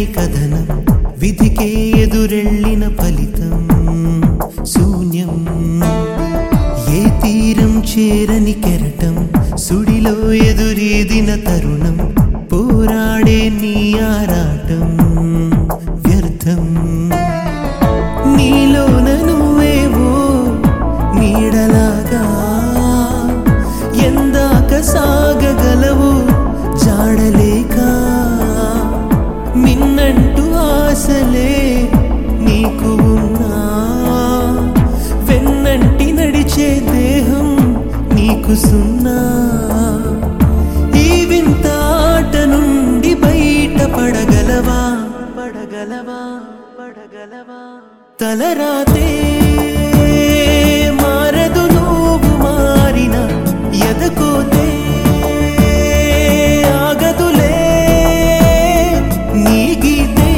కథనం విధికే ఎదురెళ్ళిన ఫలితం శూన్యం ఏ తీరం చేరని కెరటం సుడిలో ఎదురీదిన తరుణం పోరాడే నీ ఆరాటం వ్యర్థం నీలోన నువ్వేవో నీడలాగా ఎందాక సాగగలవు జాడలేక నిన్నంటూ ఆశలే నీకు ఉన్నా వెన్నంటి నడిచే దేహం నీకు సున్నా ఈ వింత ఆట నుండి బయట పడగలవా పడగలవా పడగలవా తలరాతే మారదు నువ్వు మారిన ఎదకోతే ఆగదులే నీ గీతే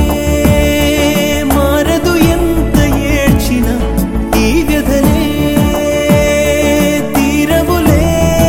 మారదు ఎంత ఏడ్చిన ఈ వ్యధలే తీరవులే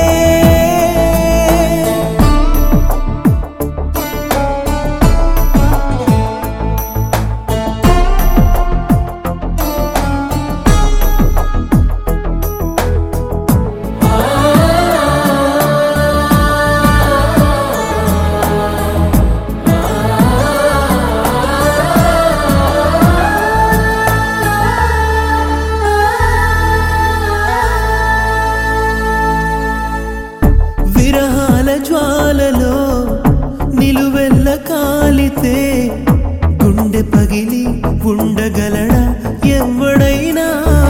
విరహాల జ్వాలలో నిలువెల్ల కాలితే గుండె పగిలి ఉండగలడా ఎవడైనా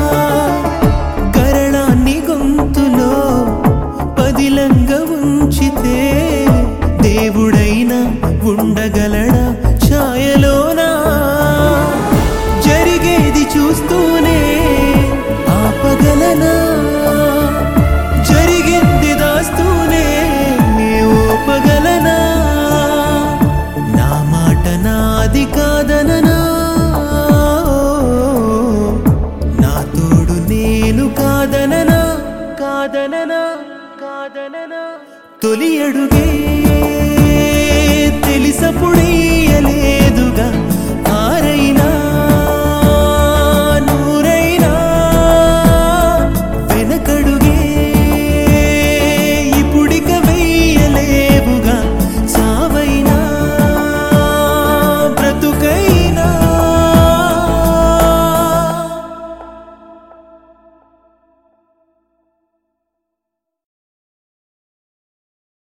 గరళాన్ని గొంతులో పదిలంగా ఉంచితే దేవుడైనా ఉండగలడా ఛాయలోనా జరిగేది చూస్తూనే ఆపగలనా జరిగింది దాస్తూనే ఓపగలనా నా మాట నాది కాదననా నా తోడు నేను కాదననా కాదననా కాదననా తొలి అడుగే